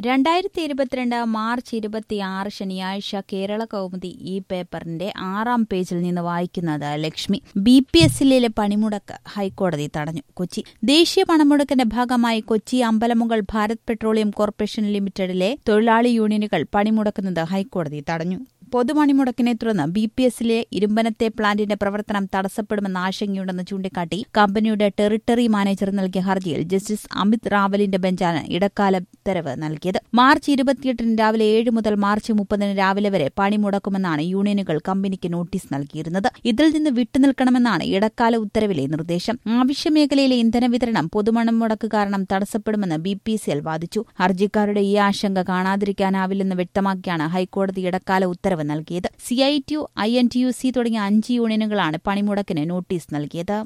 രണ്ടായിരത്തി ഇരുപത്തിരണ്ട് മാർച്ച് ഇരുപത്തിയാറ് ശനിയാഴ്ച കേരള കൗമുദി ഈ പേപ്പറിന്റെ ആറാം പേജിൽ നിന്ന് വായിക്കുന്നത് ലക്ഷ്മി ബി പി എസിലെ പണിമുടക്ക് ഹൈക്കോടതി തടഞ്ഞു കൊച്ചി ദേശീയ പണിമുടക്കിന്റെ ഭാഗമായി കൊച്ചി അമ്പലമുകൾ ഭാരത് പെട്രോളിയം കോർപ്പറേഷൻ ലിമിറ്റഡിലെ തൊഴിലാളി യൂണിയനുകൾ പണിമുടക്കുന്നത് ഹൈക്കോടതി തടഞ്ഞു പൊതുപണിമുടക്കിനെ തുടർന്ന് ബി പി എസിലെ ഇരുമ്പനത്തെ പ്ലാന്റിന്റെ പ്രവർത്തനം തടസ്സപ്പെടുമെന്ന ആശങ്കയുണ്ടെന്ന് ചൂണ്ടിക്കാട്ടി കമ്പനിയുടെ ടെറിട്ടറി മാനേജർ നൽകിയ ഹർജിയിൽ ജസ്റ്റിസ് അമിത് റാവലിന്റെ ബെഞ്ചാണ് ഇടക്കാല ഉത്തരവ് നൽകിയത് മാർച്ച് ഇരുപത്തിയെട്ടിന് രാവിലെ ഏഴ് മുതൽ മാർച്ച് മുപ്പതിന് രാവിലെ വരെ പണിമുടക്കുമെന്നാണ് യൂണിയനുകൾ കമ്പനിക്ക് നോട്ടീസ് നൽകിയിരുന്നത് ഇതിൽ നിന്ന് വിട്ടുനിൽക്കണമെന്നാണ് ഇടക്കാല ഉത്തരവിലെ നിർദ്ദേശം ആവശ്യമേഖലയിലെ ഇന്ധന വിതരണം പൊതുപണിമുടക്ക് കാരണം തടസ്സപ്പെടുമെന്ന് ബി പി സി എൽ വാദിച്ചു ഹർജിക്കാരുടെ ഈ ആശങ്ക കാണാതിരിക്കാനാവില്ലെന്ന് വ്യക്തമാക്കിയാണ് ഹൈക്കോടതി ഇടക്കാല ഉത്തരവ് നൽകിയത് C I T U I N T U C തുടങ്ങിയ അഞ്ച് യൂണിയനുകളാണ് പണിമുടക്കിന് നോട്ടീസ് നൽകിയത്